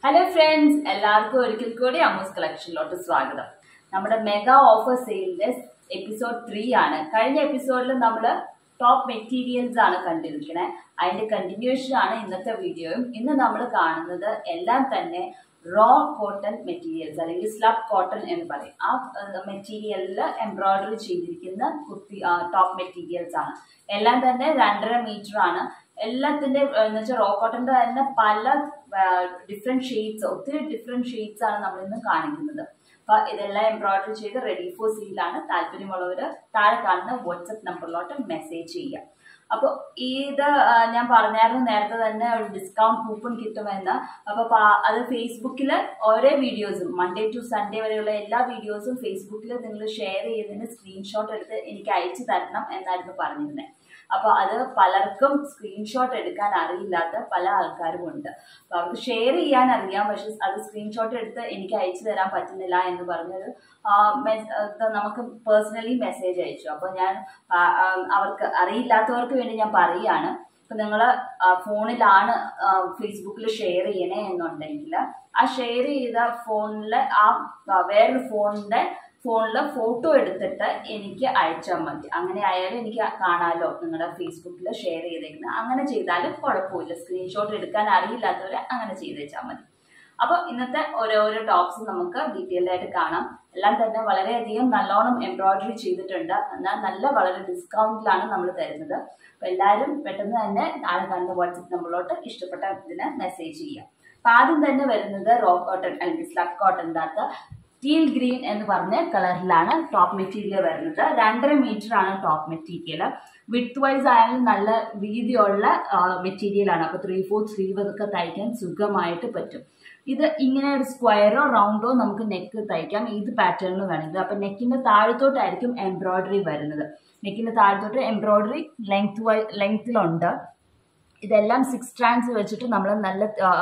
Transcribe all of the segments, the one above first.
hello friends എല്ലാവർക്കും ഒരിക്കൽ കൂടി അമ്മൂസ് കളക്ഷനിലോട്ട് സ്വാഗതം നമ്മുടെ മെഗാ ഓഫർ സെയിലിന്റെ എപ്പിസോഡ് ത്രീ ആണ് കഴിഞ്ഞ എപ്പിസോഡിൽ നമ്മൾ ടോപ്പ് മെറ്റീരിയൽസ് ആണ് കണ്ടിരിക്കുന്നത് അതിന്റെ കണ്ടിന്യൂഷൻ ആണ് ഇന്നത്തെ വീഡിയോയും ഇന്ന് നമ്മൾ കാണുന്നത് എല്ലാം തന്നെ റോ കോട്ടൺ മെറ്റീരിയൽസ് അല്ലെങ്കിൽ സ്ലബ് കോട്ടൺ എന്ന് പറയും ആ മെറ്റീരിയലിൽ എംബ്രോയിഡറി ചെയ്തിരിക്കുന്ന കുർത്തി ടോപ്പ് മെറ്റീരിയൽസ് ആണ് എല്ലാം തന്നെ രണ്ടര മീറ്റർ ആണ് എല്ലാത്തിന്റെ എന്ന് വെച്ചാൽ റോ കോട്ടന്റെ തന്നെ പല ഡിഫറെന്റ് ഷെയ്ഡ്സ് ഒത്തിരി ഡിഫറെന്റ് ഷെയ്ഡ്സ് ആണ് നമ്മൾ ഇന്ന് കാണിക്കുന്നത് അപ്പൊ ഇതെല്ലാം എംബ്രോയിഡറി ചെയ്ത് റെഡി ഫോർ സീലാണ് താല്പര്യമുള്ളവര് താഴെ കാണുന്ന വാട്സപ്പ് നമ്പറിലോട്ട് മെസ്സേജ് ചെയ്യാം അപ്പോൾ ഇത് ആ, ഞാൻ പറഞ്ഞായിരുന്നു നേരത്തെ തന്നെ ഒരു ഡിസ്കൗണ്ട് കൂപ്പൺ കിട്ടുമെന്ന് അപ്പോൾ അത് ഫേസ്ബുക്കിൽ ഓരോ വീഡിയോസും മൺഡേ ടു സൺഡേ വരെയുള്ള എല്ലാ വീഡിയോസും ഫേസ്ബുക്കിൽ നിങ്ങൾ ഷെയർ ചെയ്തതിന് സ്ക്രീൻഷോട്ട് എടുത്ത് എനിക്ക് അയച്ചു തരണം എന്നായിരുന്നു പറഞ്ഞിരുന്നത് അപ്പോൾ അത് പലർക്കും സ്ക്രീൻഷോട്ട് എടുക്കാൻ അറിയില്ലാത്ത പല ആൾക്കാരും ഉണ്ട് അപ്പോൾ അവർക്ക് ഷെയർ ചെയ്യാൻ അറിയാം പക്ഷെ അത് സ്ക്രീൻഷോട്ട് എടുത്ത് എനിക്ക് അയച്ചു തരാൻ പറ്റുന്നില്ല എന്ന് പറഞ്ഞൊരു ആ, മെ- ഇത് നമുക്ക് പേഴ്സണലി മെസ്സേജ് അയച്ചു അപ്പോൾ ഞാൻ ആ, ആ, അവർക്ക് അറിയില്ലാത്തവർക്ക് വേണ്ടി ഞാൻ പറയുകയാണ് ഇപ്പം നിങ്ങൾ ഫോണിലാണ് ഫേസ്ബുക്കിൽ ഷെയർ ചെയ്യണേ എന്നുണ്ടെങ്കിൽ ആ ഷെയർ ചെയ്ത ഫോണിൽ ആ ആ, വേറൊരു ഫോണിൻ്റെ ഫോണിൽ ഫോട്ടോ എടുത്തിട്ട് എനിക്ക് അയച്ചാൽ മതി അങ്ങനെ ആയാലും എനിക്ക് കാണാമല്ലോ നിങ്ങളുടെ ഫേസ്ബുക്കിൽ ഷെയർ ചെയ്തേക്കുന്നത് അങ്ങനെ ചെയ്താലും കുഴപ്പമില്ല സ്ക്രീൻഷോട്ട് എടുക്കാൻ അറിയില്ലാത്തവർ അങ്ങനെ ചെയ്തേച്ചാൽ മതി അപ്പോൾ ഇന്നത്തെ ഓരോരോ ടോപ്സ് നമുക്ക് ഡീറ്റെയിൽഡ് ആയിട്ട് കാണാം എല്ലാം തന്നെ വളരെയധികം നല്ലോണം എംബ്രോയിഡറി ചെയ്തിട്ടുണ്ട് എന്നാൽ നല്ല വളരെ ഡിസ്കൗണ്ടിലാണ് നമ്മൾ തരുന്നത് അപ്പോൾ എല്ലാവരും പെട്ടെന്ന് തന്നെ താഴെ കാണുന്ന വാട്സപ്പ് നമ്പറിലോട്ട് ഇഷ്ടപ്പെട്ട ഇതിന് മെസ്സേജ് ചെയ്യാം അപ്പം ആദ്യം തന്നെ വരുന്നത് റോ കോട്ടൺ അല്ലെങ്കിൽ സ്ലബ് കോട്ടൻ്റെ അകത്ത് ടീൽ ഗ്രീൻ എന്ന് പറഞ്ഞ കളറിലാണ് ടോപ്പ് മെറ്റീരിയൽ വരുന്നത് രണ്ടര മീറ്റർ ആണ് ടോപ്പ് മെറ്റീരിയൽ വിത്ത് വൈസ് ആയാലും നല്ല വീതിയുള്ള മെറ്റീരിയൽ ആണ് അപ്പോൾ ത്രീ ഫോർ സ്ലീവ് ഒക്കെ തയ്ക്കാൻ സുഖമായിട്ട് പറ്റും ഇത് ഇങ്ങനെ ഒരു സ്ക്വയറോ റൗണ്ടോ നമുക്ക് നെക്ക് തയ്ക്കാം ഏത് പാറ്റേണിലും വേണമെങ്കിൽ അപ്പം നെക്കിൻ്റെ താഴത്തോട്ടായിരിക്കും എംബ്രോയ്ഡറി വരുന്നത് നെക്കിൻ്റെ താഴത്തോട്ട് എംബ്രോയ്ഡറി ലെങ്ത് വൈ ലെങ്ത്തിലുണ്ട് ഇതെല്ലാം സിക്സ് സ്ട്രാൻഡ്സ് വെച്ചിട്ട് നമ്മൾ നല്ല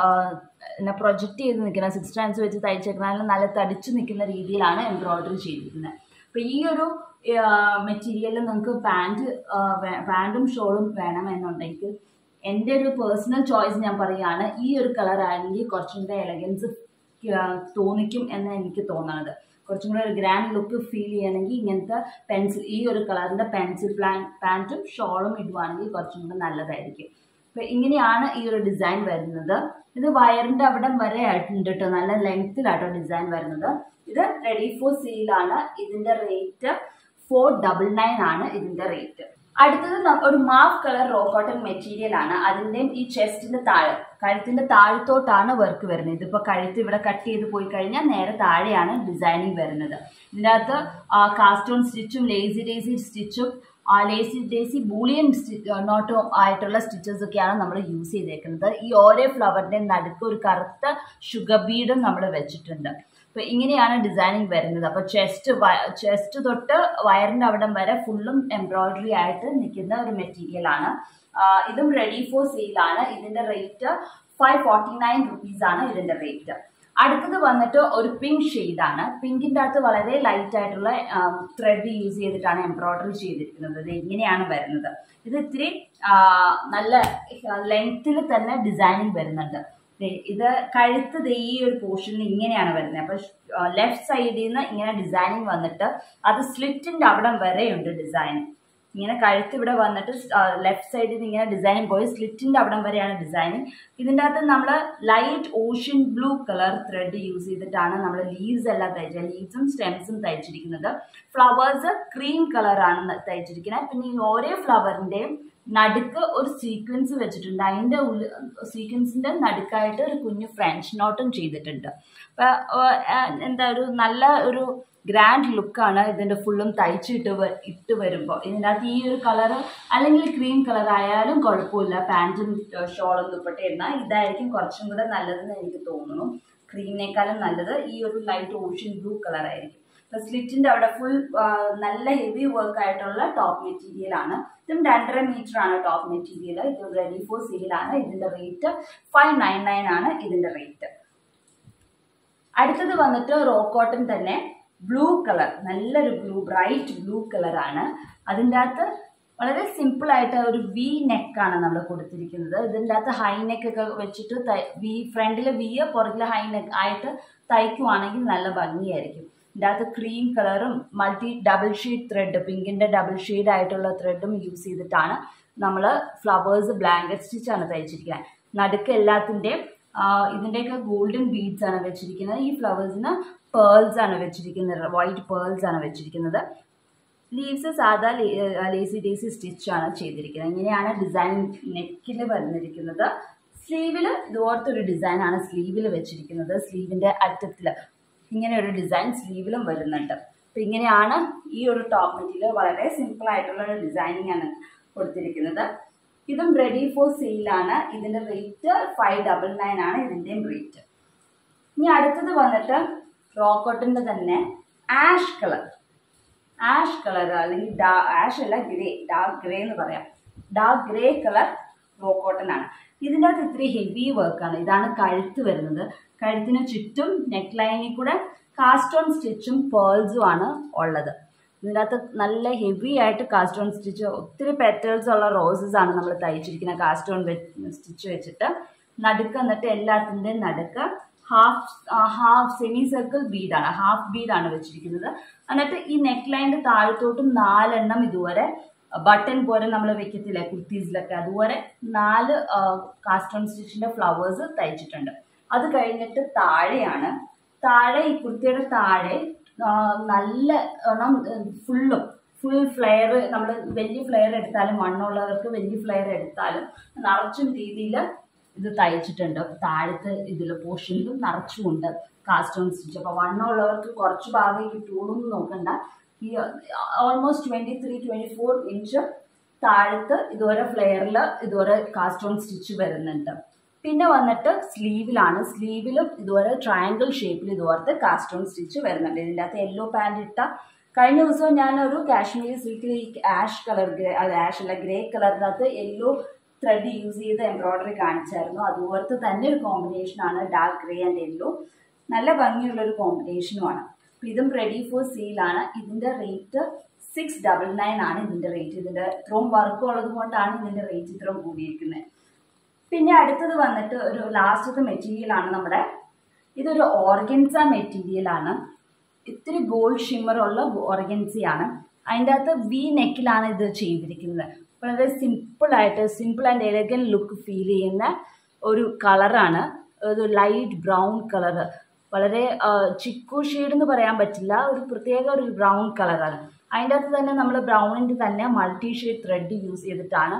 എന്നാ പ്രൊജക്റ്റ് ചെയ്ത് നിൽക്കുന്ന സിക്സ് സ്ട്രാൻഡ്സ് വെച്ച് തയ്ച്ചേക്കുന്ന നല്ല തടിച്ചു നിൽക്കുന്ന രീതിയിലാണ് എംബ്രോയ്ഡറി ചെയ്തിരിക്കുന്നത് അപ്പോൾ ഈ ഒരു മെറ്റീരിയലിൽ നിങ്ങൾക്ക് പാൻറ് പാൻറ്റും ഷോളും വേണമെന്നുണ്ടെങ്കിൽ എൻ്റെ ഒരു പേഴ്സണൽ ചോയ്സ് ഞാൻ പറയുകയാണ് ഈ ഒരു കളർ ആണെങ്കിൽ കുറച്ചും കൂടെ എലഗൻസ് തോന്നിക്കും എന്ന് എനിക്ക് തോന്നുന്നത് കുറച്ചും കൂടെ ഒരു ഗ്രാൻഡ് ലുക്ക് ഫീൽ ചെയ്യണമെങ്കിൽ ഇങ്ങനത്തെ പെൻസിൽ ഈ ഒരു കളറിൻ്റെ പെൻസിൽ പ്ലാൻ പാൻറ്റും ഷോളും ഇടുവാണെങ്കിൽ കുറച്ചും കൂടെ നല്ലതായിരിക്കും അപ്പോൾ ഇങ്ങനെയാണ് ഈ ഒരു ഡിസൈൻ വരുന്നത് ഇത് വയറിൻ്റെ അവിടം വരെ ആയിട്ടുണ്ട് കേട്ടോ നല്ല ലെങ്ത്തിലാട്ടോ ഡിസൈൻ വരുന്നത് ഇത് റെഡി ഫോർ സെയിലാണ് ഇതിൻ്റെ റേറ്റ് ഫോർ ഡബിൾ നയൻ ആണ് ഇതിൻ്റെ റേറ്റ് അടുത്തത് ന- ഒരു mauve colour raw cotton material ആണ് അതിൻ്റെയും ഈ ചെസ്റ്റിന്റെ താഴെ കഴുത്തിന്റെ താഴത്തോട്ടാണ് വർക്ക് വരുന്നത് ഇതിപ്പോൾ കഴുത്ത് ഇവിടെ കട്ട് ചെയ്ത് പോയി കഴിഞ്ഞാൽ നേരെ താഴെയാണ് ഡിസൈനിങ് വരുന്നത് ഇതിൻ്റെ അകത്ത് കാസ്റ്റോൺ സ്റ്റിച്ചും ലേസി ഡേസി സ്റ്റിച്ചും ലേസി ഡേസി ബൂളിയൻ നോട്ടോ ആയിട്ടുള്ള സ്റ്റിച്ചസ് ഒക്കെയാണ് നമ്മൾ യൂസ് ചെയ്തേക്കുന്നത് ഈ ഓരോ ഫ്ലവറിൻ്റെ നടുക്ക് ഒരു കറുത്ത ഷുഗർ ബീഡും നമ്മൾ വെച്ചിട്ടുണ്ട് അപ്പോൾ ഇങ്ങനെയാണ് ഡിസൈനിങ് വരുന്നത് അപ്പോൾ ചെസ്റ്റ് ചെസ്റ്റ് തൊട്ട് വയറിൻ്റെ അവിടം വരെ ഫുള്ളും എംബ്രോയിഡറി ആയിട്ട് നിൽക്കുന്ന ഒരു മെറ്റീരിയൽ ആണ് ആ, ഇതും റെഡി ഫോർ സെയിലാണ് ഇതിൻ്റെ rate five forty nine rupees ആണ് ഇതിൻ്റെ റേറ്റ് അടുത്തത് വന്നിട്ട് ഒരു പിങ്ക് ഷെയ്ഡാണ് പിങ്കിൻ്റെ അകത്ത് വളരെ ലൈറ്റ് ആയിട്ടുള്ള ത്രെഡ് യൂസ് ചെയ്തിട്ടാണ് എംബ്രോയിഡറി ചെയ്തിരിക്കുന്നത് ഇത് ഇങ്ങനെയാണ് വരുന്നത് ഇത് ഇത്തിരി ആ, നല്ല ലെങ്ത്തിൽ തന്നെ ഡിസൈനിങ് വരുന്നുണ്ട് ദേ ഇത് കഴുത്ത് ദേ ഈ ഒരു പോർഷനിൽ ഇങ്ങനെയാണ് വരുന്നത് അപ്പോൾ ലെഫ്റ്റ് സൈഡിൽ നിന്ന് ഇങ്ങനെ ഡിസൈനിങ് വന്നിട്ട് അത് സ്ലിറ്റിൻ്റെ അവിടം വരെയുണ്ട് ഡിസൈൻ ഇങ്ങനെ കഴുത്ത് ഇവിടെ വന്നിട്ട് ലെഫ്റ്റ് സൈഡിൽ നിന്ന് ഇങ്ങനെ ഡിസൈനിങ് പോയി സ്ലിറ്റിൻ്റെ അവിടം വരെയാണ് ഡിസൈനിങ് ഇതിൻ്റെ അകത്ത് നമ്മൾ light ocean blue colour thread use ചെയ്തിട്ടാണ് നമ്മൾ ലീവ്സ് എല്ലാം തയ്ച്ചത് ലീവ്സും സ്റ്റെംസും തയ്ച്ചിരിക്കുന്നത് ഫ്ലവേഴ്സ് ക്രീം കളറാണ് തയ്ച്ചിരിക്കുന്നത് പിന്നെ ഈ ഓരോ ഫ്ലവറിൻ്റെയും നടുക്ക് ഒരു സീക്വൻസ് വെച്ചിട്ടുണ്ട് അതിൻ്റെ ഉള്ളിൽ സീക്വൻസിൻ്റെ നടുക്കായിട്ട് ഒരു കുഞ്ഞു ഫ്രഞ്ച് നോട്ടും ചെയ്തിട്ടുണ്ട് അപ്പോൾ എന്താ ഒരു നല്ല ഒരു ഗ്രാൻഡ് ലുക്കാണ് ഇതിൻ്റെ ഫുള്ളും തയ്ച്ചിട്ട് വ- ഇട്ട് വരുമ്പോൾ ഇതിനകത്ത് ഈ ഒരു കളറ് അല്ലെങ്കിൽ ക്രീം കളർ ആയാലും കുഴപ്പമില്ല പാൻറ്റും ഷോളും ദുപ്പട്ട എന്നാൽ ഇതായിരിക്കും കുറച്ചും കൂടെ നല്ലതെന്ന് എനിക്ക് തോന്നുന്നു ക്രീമിനേക്കാളും നല്ലത് ഈ ഒരു ലൈറ്റ് ഓഷ്യൻ ബ്ലൂ കളർ ആയിരിക്കും അപ്പോൾ സ്ലിറ്റിൻ്റെ അവിടെ ഫുൾ നല്ല ഹെവി വർക്ക് ആയിട്ടുള്ള ടോപ്പ് മെറ്റീരിയൽ ആണ് ഇതും രണ്ടര മീറ്റർ ആണ് ടോപ്പ് മെറ്റീരിയൽ ഇത് റെഡി ഫോർ സെയിലാണ് ഇതിൻ്റെ റേറ്റ് ഫൈവ് നയൻ നയൻ ആണ് ഇതിൻ്റെ റേറ്റ് അടുത്തത് വന്നിട്ട് റോ കോട്ടൺ തന്നെ ബ്ലൂ കളർ നല്ലൊരു ബ്ലൂ ബ്രൈറ്റ് ബ്ലൂ കളറാണ് അതിൻ്റെ അകത്ത് വളരെ സിമ്പിൾ ആയിട്ട് ഒരു വി നെക്കാണ് നമ്മൾ കൊടുത്തിരിക്കുന്നത് ഇതിൻ്റെ അകത്ത് ഹൈ നെക്ക് ഒക്കെ വെച്ചിട്ട് വി ഫ്രണ്ടിൽ വി പുറകിൽ ഹൈ നെക്ക് ആയിട്ട് തയ്ക്കുവാണെങ്കിൽ നല്ല ഭംഗിയായിരിക്കും ഇതിൻ്റെ അകത്ത് ക്രീം കളറും മൾട്ടി ഡബിൾ ഷെയ്ഡ് ത്രെഡ് പിങ്കിൻ്റെ ഡബിൾ ഷെയ്ഡ് ആയിട്ടുള്ള ത്രെഡും യൂസ് ചെയ്തിട്ടാണ് നമ്മൾ ഫ്ലവേഴ്സ് ബ്ലാങ്കറ്റ് സ്റ്റിച്ചാണ് തയ്ച്ചിരിക്കുന്നത് നടുക്ക് എല്ലാത്തിൻ്റെയും ഇതിൻ്റെയൊക്കെ ഗോൾഡൻ ബീഡ്സ് ആണ് വെച്ചിരിക്കുന്നത് ഈ ഫ്ലവേഴ്സിന് പേൾസ് ആണ് വെച്ചിരിക്കുന്നത് വൈറ്റ് പേൾസ് ആണ് വെച്ചിരിക്കുന്നത് ലീവ്സ് സാധാ ലേസി ഡേസി സ്റ്റിച്ചാണ് ചെയ്തിരിക്കുന്നത് ഇങ്ങനെയാണ് ഡിസൈൻ നെക്കിൽ വന്നിരിക്കുന്നത് സ്ലീവിൽ ഇതുപോലത്തെ ഒരു ഡിസൈനാണ് സ്ലീവിൽ വെച്ചിരിക്കുന്നത് സ്ലീവിൻ്റെ അറ്റത്തിൽ ഇങ്ങനെ ഒരു ഡിസൈൻ സ്ലീവിലും വരുന്നുണ്ട് അപ്പം ഇങ്ങനെയാണ് ഈ ഒരു ടോപ്പ് മെറ്റീരിയൽ വളരെ സിമ്പിൾ ആയിട്ടുള്ള ഒരു ഡിസൈനിങ് ആണ് കൊടുത്തിരിക്കുന്നത് ഇതും റെഡി ഫോർ സെയിലാണ് ഇതിൻ്റെ റേറ്റ് ഫൈവ് ഡബിൾ നയൻ ആണ് ഇതിൻ്റെയും റേറ്റ് ഇനി അടുത്തത് വന്നിട്ട് റോക്കോട്ടിൻ്റെ തന്നെ ആഷ് കളർ ആഷ് കളർ അല്ലെങ്കിൽ ഡാ ആഷ് അല്ല ഗ്രേ ഡാർക്ക് ഗ്രേ എന്ന് പറയാം ഡാർക്ക് ഗ്രേ കളർ റോക്കോട്ടൺ ആണ് ഇതിൻ്റെ അകത്ത് ഇത്തിരി ഹെവി വർക്കാണ് ഇതാണ് കഴുത്ത് വരുന്നത് കഴുത്തിന് ചുറ്റും നെക്ക് ലൈനിൽ കൂടെ കാസ്റ്റോൺ സ്റ്റിച്ചും പേൾസും ആണ് ഉള്ളത് ഇതിൻ്റെ അകത്ത് നല്ല ഹെവി ആയിട്ട് കാസ്റ്റോൺ സ്റ്റിച്ച് ഒത്തിരി പെറ്റൽസ് ഉള്ള റോസസ് ആണ് നമ്മൾ തയ്ച്ചിരിക്കുന്നത് കാസ്റ്റോൺ സ്റ്റിച്ച് വെച്ചിട്ട് നടുക്ക് എന്നിട്ട് എല്ലാത്തിൻ്റെയും നടുക്ക് ഹാഫ് ഹാഫ് സെമി സർക്കിൾ ബീഡാണ് ഹാഫ് ബീഡാണ് വെച്ചിരിക്കുന്നത് എന്നിട്ട് ഈ നെക്ക് ലൈനിൻ്റെ താഴത്തോട്ടും നാലെണ്ണം ഇതുവരെ ബട്ടൺ പോലെ നമ്മൾ വെക്കത്തില്ല കുർത്തീസിലൊക്കെ അതുപോലെ നാല് കാസ്റ്റോൺ സ്റ്റിച്ചിൻ്റെ ഫ്ലവേഴ്സ് തയ്ച്ചിട്ടുണ്ട് അത് കഴിഞ്ഞിട്ട് താഴെയാണ് താഴെ ഈ കുർത്തിയുടെ താഴെ നല്ല ഫുള്ളും ഫുൾ ഫ്ലെയർ നമ്മൾ വലിയ ഫ്ലെയർ എടുത്താലും മണ്ണുള്ളവർക്ക് വലിയ ഫ്ലെയർ എടുത്താലും നിറച്ചും രീതിയിൽ ഇത് തയ്ച്ചിട്ടുണ്ട് താഴത്തെ ഇതിൽ പോർഷനിലും നിറച്ചുമുണ്ട് കാസ്റ്റോൺ സ്റ്റിച്ച് അപ്പോൾ വണ്ണമുള്ളവർക്ക് കുറച്ച് ഭാഗം കിട്ടുള്ളൂ എന്ന് നോക്കണ്ട ഈ almost twenty three twenty four inch താഴത്ത് ഇതുവരെ ഫ്ലെയറിൽ ഇതുവരെ കാസ്റ്റോൺ സ്റ്റിച്ച് വരുന്നുണ്ട് പിന്നെ വന്നിട്ട് സ്ലീവിലാണ് സ്ലീവിലും ഇതുപോലെ ട്രയാങ്കിൾ ഷേപ്പിൽ ഇതുപോലത്തെ കാസ്റ്റോൺ സ്റ്റിച്ച് വരുന്നുണ്ട് ഇതിൻ്റെ അകത്ത് യെല്ലോ പാൻറ് ഇട്ട കഴിഞ്ഞ ദിവസം ഞാനൊരു കാശ്മീരി സിൽക്കിൽ ഈ ആഷ് കളർ ഗ്രേ അത് ആഷ് അല്ല ഗ്രേ കളറിനകത്ത് യെല്ലോ ത്രെഡ് യൂസ് ചെയ്ത് എംബ്രോയ്ഡറി കാണിച്ചായിരുന്നു അതുപോലത്തെ തന്നെ ഒരു കോമ്പിനേഷനാണ് ഡാർക്ക് ഗ്രേ ആൻഡ് യെല്ലോ നല്ല ഭംഗിയുള്ള ഒരു കോമ്പിനേഷനുമാണ് അപ്പോൾ ഇതും റെഡി ഫോർ സെയിലാണ് ഇതിൻ്റെ റേറ്റ് സിക്സ് ഡബിൾ നയൻ ആണ് ഇതിൻ്റെ റേറ്റ് ഇതിൻ്റെ ഇത്രയും വർക്ക് ഉള്ളത് കൊണ്ടാണ് ഇതിൻ്റെ റേറ്റ് ഇത്രയും കൂടിയിരിക്കുന്നത് പിന്നെ അടുത്തത് വന്നിട്ട് ഒരു ലാസ്റ്റത്തെ മെറ്റീരിയലാണ് നമ്മുടെ ഇതൊരു ഓർഗൻസ മെറ്റീരിയലാണ് ഇത്തിരി ഗോൾഡ് ഷിമ്മറുള്ള ഓർഗൻസിയാണ് അതിൻ്റെ അകത്ത് വി നെക്കിലാണ് ഇത് ചെയ്തിരിക്കുന്നത് വളരെ സിമ്പിളായിട്ട് simple and elegant look feel ചെയ്യുന്ന ഒരു കളറാണ് ഒരു ലൈറ്റ് ബ്രൗൺ കളറ് വളരെ ചിക്കു ഷെയ്ഡ് എന്ന് പറയാൻ പറ്റില്ല ഒരു പ്രത്യേക ഒരു ബ്രൗൺ കളറാണ് അതിൻ്റെ അകത്ത് തന്നെ നമ്മൾ ബ്രൗണിൻ്റെ തന്നെ മൾട്ടി ഷെയ്ഡ് ത്രെഡ് യൂസ് ചെയ്തിട്ടാണ്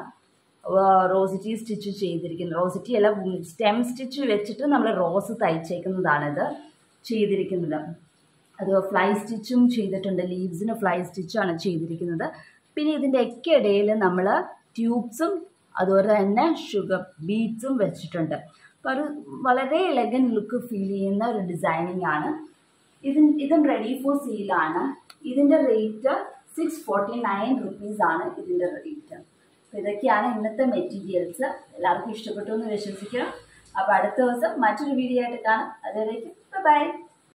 റോസിറ്റി സ്റ്റിച്ച് ചെയ്തിരിക്കുന്നത് റോസിറ്റി അല്ല സ്റ്റെം സ്റ്റിച്ച് വെച്ചിട്ട് നമ്മൾ റോസ് തയ്ച്ചേക്കുന്നതാണിത് ചെയ്തിരിക്കുന്നത് അത് ഫ്ലൈ സ്റ്റിച്ചും ചെയ്തിട്ടുണ്ട് ലീവ്സിന് ഫ്ലൈ സ്റ്റിച്ചാണ് ചെയ്തിരിക്കുന്നത് പിന്നെ ഇതിൻ്റെ ഒക്കെ ഇടയിൽ നമ്മൾ ട്യൂബ്സും അതുപോലെ തന്നെ ഷുഗർ ബീഡ്സും വെച്ചിട്ടുണ്ട് അപ്പോൾ ഒരു വളരെ എലഗൻ ലുക്ക് ഫീൽ ചെയ്യുന്ന ഒരു ഡിസൈനിങ് ആണ് ഇത് ഇതും റെഡി ഫോർ സീലാണ് ഇതിൻ്റെ rate six forty nine rupees ആണ് ഇതിൻ്റെ റേറ്റ് അപ്പോൾ ഇതൊക്കെയാണ് ഇന്നത്തെ മെറ്റീരിയൽസ് എല്ലാവർക്കും ഇഷ്ടപ്പെട്ടു എന്ന് വിശ്വസിക്കണം അപ്പോൾ അടുത്ത ദിവസം മറ്റൊരു വീഡിയോ ആയിട്ട് കാണാം അതുവരേക്കും ബൈ